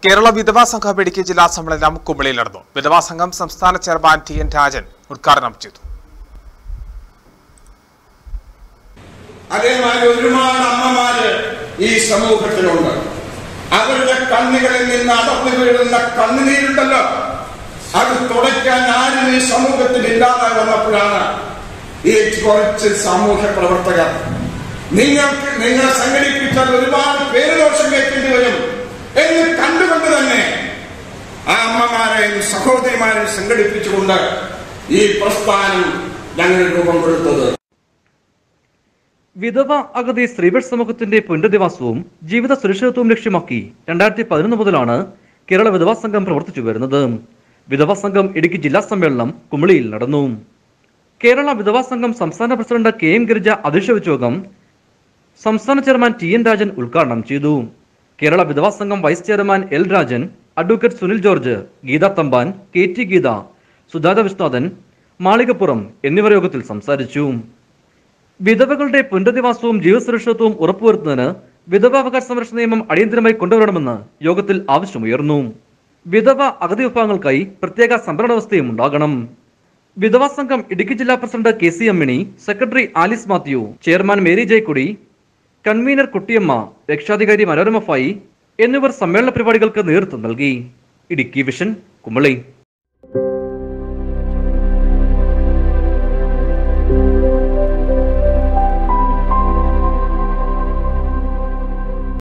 കേരള വിധവാ സംഘം ഇടുക്കി ജില്ലാ സമ്മേളനം കുമളിയിൽ നടന്നു വിധവാ സംഘം സംസ്ഥാന ചെയർമാൻ ടി എൻ രാജൻ ഉദ്ഘാടനം ചെയ്തു അതേമാതിരി ഒരുപാട് അമ്മമാര് ഈ സമൂഹത്തിലുണ്ട് അവരുടെ കണ്ണുകളിൽ നിന്ന് അടർന്നു വീഴുന്ന കണ്ണുനീരുണ്ടല്ലോ അത് തുടയ്ക്കാൻ ആരും ഈ സമൂഹത്തിൽ ഇല്ലാതായി വന്നപ്പോഴാണ് ഈ കുറച്ച് സാമൂഹ്യ പ്രവർത്തകർ നിങ്ങൾക്ക് നിങ്ങളെ സംഘടിപ്പിച്ചാൽ ഒരുപാട് പേര് ദോഷം കേൾക്കേണ്ടി വരും എന്ന് കണ്ടുകൊണ്ട് തന്നെ ആ അമ്മമാരെയും സഹോദരിമാരെയും സംഘടിപ്പിച്ചുകൊണ്ട് ഈ പ്രസ്ഥാനം ഞങ്ങൾ രൂപം കൊടുത്തത് വിധവ അഗതി സ്ത്രീപക്ഷ സമൂഹത്തിന്റെ പുനരധിവാസവും ജീവിത സുരക്ഷിതത്വവും ലക്ഷ്യമാക്കി രണ്ടായിരത്തി പതിനൊന്ന് മുതലാണ് കേരള വിധവാ സംഘം പ്രവർത്തിച്ചു വരുന്നത് വിധവാ സംഘം ഇടുക്കി ജില്ലാ സമ്മേളനം കുമളിയിൽ നടന്നു കേരള വിധവാ സംഘം സംസ്ഥാന പ്രസിഡന്റ് കെ എം ഗിരിജ അധ്യക്ഷ വെച്ച യോഗം സംസ്ഥാന ചെയർമാൻ ടി എൻ രാജൻ ഉദ്ഘാടനം ചെയ്തു കേരള വിധവാ സംഘം vice chairman L Rajan advocate Sunil George Geetha Thampan K T Geetha Sujatha Viswanathan Malikappuram എന്നിവർ യോഗത്തിൽ സംസാരിച്ചു വിധവകളുടെ പുനരധിവാസവും ജീവസുരക്ഷിതത്വവും ഉറപ്പുവരുത്തുന്നതിന് വിധവാവകാശ സംരക്ഷണ നിയമം അടിയന്തരമായി കൊണ്ടുവരണമെന്ന് യോഗത്തിൽ ആവശ്യമുയർന്നു വിധവ അഗതി വിഭാഗങ്ങൾക്കായി പ്രത്യേക സംഭരണ വ്യവസ്ഥയും ഉണ്ടാകണം വിധവാ സംഘം ഇടുക്കി ജില്ലാ president K C Emmini secretary Alice Mathew chairman Mary Jayakkudi convener Kuttiyamma രക്ഷാധികാരി മനോരമ ഫായി എന്നിവർ സമ്മേളന പരിപാടികൾക്ക് നേതൃത്വം നൽകി ഇടുക്കി വിഷൻ കുമളി